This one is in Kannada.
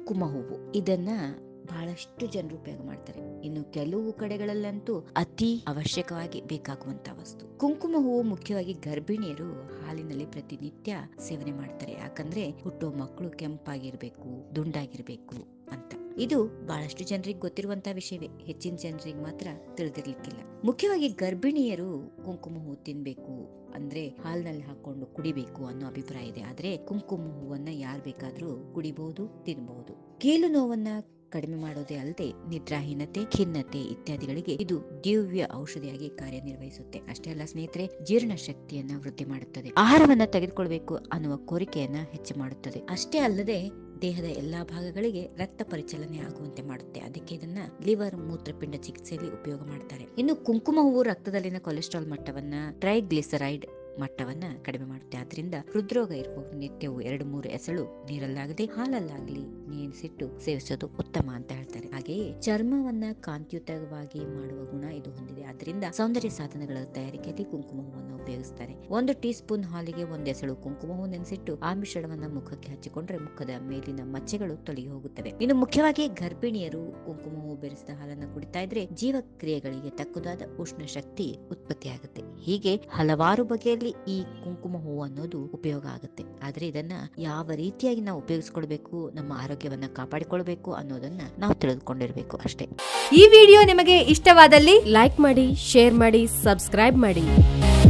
ಕುಂಕುಮ ಹೂವು ಇದನ್ನ ಬಹಳಷ್ಟು ಜನರು ಉಪಯೋಗ ಮಾಡ್ತಾರೆ ಇನ್ನು ಕೆಲವು ಕಡೆಗಳಲ್ಲಂತೂ ಅತಿ ಅವಶ್ಯಕವಾಗಿ ಬೇಕಾಗುವಂತ ವಸ್ತು ಕುಂಕುಮ ಹೂವು ಮುಖ್ಯವಾಗಿ ಗರ್ಭಿಣಿಯರು ಹಾಲಿನಲ್ಲಿ ಪ್ರತಿನಿತ್ಯ ಸೇವನೆ ಮಾಡ್ತಾರೆ ಯಾಕಂದ್ರೆ ಹುಟ್ಟೋ ಮಕ್ಕಳು ಕೆಂಪಾಗಿರ್ಬೇಕು ದುಂಡಾಗಿರ್ಬೇಕು ಅಂತ ಇದು ಬಹಳಷ್ಟು ಜನರಿಗೆ ಗೊತ್ತಿರುವಂತಹ ವಿಷಯವೇ ಹೆಚ್ಚಿನ ಜನರಿಗೆ ಮಾತ್ರ ತಿಳಿದಿರ್ಲಿಕ್ಕಿಲ್ಲ ಮುಖ್ಯವಾಗಿ ಗರ್ಭಿಣಿಯರು ಕುಂಕುಮ ಹೂ ತಿನ್ಬೇಕು ಅಂದ್ರೆ ಹಾಲ್ನಲ್ಲಿ ಹಾಕೊಂಡು ಕುಡಿಬೇಕು ಅನ್ನೋ ಅಭಿಪ್ರಾಯ ಇದೆ ಆದ್ರೆ ಕುಂಕುಮ ಹೂವನ್ನ ಯಾರ್ ಬೇಕಾದ್ರೂ ಕುಡಿಬಹುದು ತಿನ್ಬಹುದು ಕೀಲು ನೋವನ್ನ ಕಡಿಮೆ ಮಾಡೋದೇ ಅಲ್ಲದೆ ನಿದ್ರಾಹೀನತೆ ಖಿನ್ನತೆ ಇತ್ಯಾದಿಗಳಿಗೆ ಇದು ದಿವ್ಯ ಔಷಧಿಯಾಗಿ ಕಾರ್ಯನಿರ್ವಹಿಸುತ್ತೆ ಅಷ್ಟೇ ಅಲ್ಲ ಸ್ನೇಹಿತರೆ ಜೀರ್ಣ ಶಕ್ತಿಯನ್ನ ವೃದ್ಧಿ ಮಾಡುತ್ತದೆ ಆಹಾರವನ್ನ ತೆಗೆದುಕೊಳ್ಬೇಕು ಅನ್ನುವ ಕೋರಿಕೆಯನ್ನ ಹೆಚ್ಚು ಮಾಡುತ್ತದೆ ಅಷ್ಟೇ ಅಲ್ಲದೆ ದೇಹದ ಎಲ್ಲಾ ಭಾಗಗಳಿಗೆ ರಕ್ತ ಪರಿಚಲನೆ ಆಗುವಂತೆ ಮಾಡುತ್ತೆ ಅದಕ್ಕೆ ಇದನ್ನ ಲಿವರ್ ಮೂತ್ರಪಿಂಡ ಚಿಕಿತ್ಸೆಯಲ್ಲಿ ಉಪಯೋಗ ಮಾಡ್ತಾರೆ ಇನ್ನು ಕುಂಕುಮ ಹೂವು ರಕ್ತದಲ್ಲಿನ ಕೊಲೆಸ್ಟ್ರಾಲ್ ಮಟ್ಟವನ್ನ ಟ್ರೈಗ್ಲಿಸರೈಡ್ ಮಟ್ಟವನ್ನ ಕಡಿಮೆ ಮಾಡುತ್ತೆ ಆದ್ರಿಂದ ಹೃದ್ರೋಗ ಇರಬಹುದು ನಿತ್ಯವು ಎರಡು ಮೂರು ಎಸಳು ನೀರಲ್ಲಾಗದೆ ಹಾಲಲ್ಲಾಗ್ಲಿ ನೆನೆಸಿಟ್ಟು ಸೇವಿಸೋದು ಉತ್ತಮ ಅಂತ ಹೇಳ್ತಾರೆ ಹಾಗೆಯೇ ಚರ್ಮವನ್ನ ಕಾಂತಿಯುತವಾಗಿ ಮಾಡುವ ಗುಣ ಇದು ಹೊಂದಿದೆ ಆದ್ರಿಂದ ಸೌಂದರ್ಯ ಸಾಧನಗಳ ತಯಾರಿಕೆಯಲ್ಲಿ ಕುಂಕುಮ ಹೂವನ್ನು ಉಪಯೋಗಿಸ್ತಾರೆ ಒಂದು ಟೀ ಸ್ಪೂನ್ ಹಾಲಿಗೆ ಒಂದು ಎಸಳು ಕುಂಕುಮ ಹೂ ನೆನೆಸಿಟ್ಟು ಆ ಮಿಶ್ರಣವನ್ನ ಮುಖಕ್ಕೆ ಹಚ್ಚಿಕೊಂಡ್ರೆ ಮುಖದ ಮೇಲಿನ ಮಚ್ಚೆಗಳು ತೊಲಗಿ ಹೋಗುತ್ತವೆ ಇನ್ನು ಮುಖ್ಯವಾಗಿ ಗರ್ಭಿಣಿಯರು ಕುಂಕುಮ ಹೂ ಬೆರೆಸಿದ ಹಾಲನ್ನು ಕುಡಿತಾ ಇದ್ರೆ ಜೀವಕ್ರಿಯೆಗಳಿಗೆ ತಕ್ಕುದಾದ ಉಷ್ಣ ಶಕ್ತಿ ಉತ್ಪತ್ತಿಯಾಗುತ್ತೆ ಹೀಗೆ ಹಲವಾರು ಬಗೆಯಲ್ಲಿ ಈ ಕುಂಕುಮ ಹೂ ಅನ್ನೋದು ಉಪಯೋಗ ಆಗುತ್ತೆ ಆದ್ರೆ ಇದನ್ನ ಯಾವ ರೀತಿಯಾಗಿ ನಾವು ಉಪಯೋಗಿಸ್ಕೊಳ್ಬೇಕು ನಮ್ಮ ಆರೋಗ್ಯವನ್ನ ಕಾಪಾಡಿಕೊಳ್ಬೇಕು ಅನ್ನೋದನ್ನ ನಾವು ತಿಳಿದುಕೊಂಡಿರ್ಬೇಕು ಅಷ್ಟೇ ಈ ವಿಡಿಯೋ ನಿಮಗೆ ಇಷ್ಟವಾದಲ್ಲಿ ಲೈಕ್ ಮಾಡಿ ಶೇರ್ ಮಾಡಿ ಸಬ್ಸ್ಕ್ರೈಬ್ ಮಾಡಿ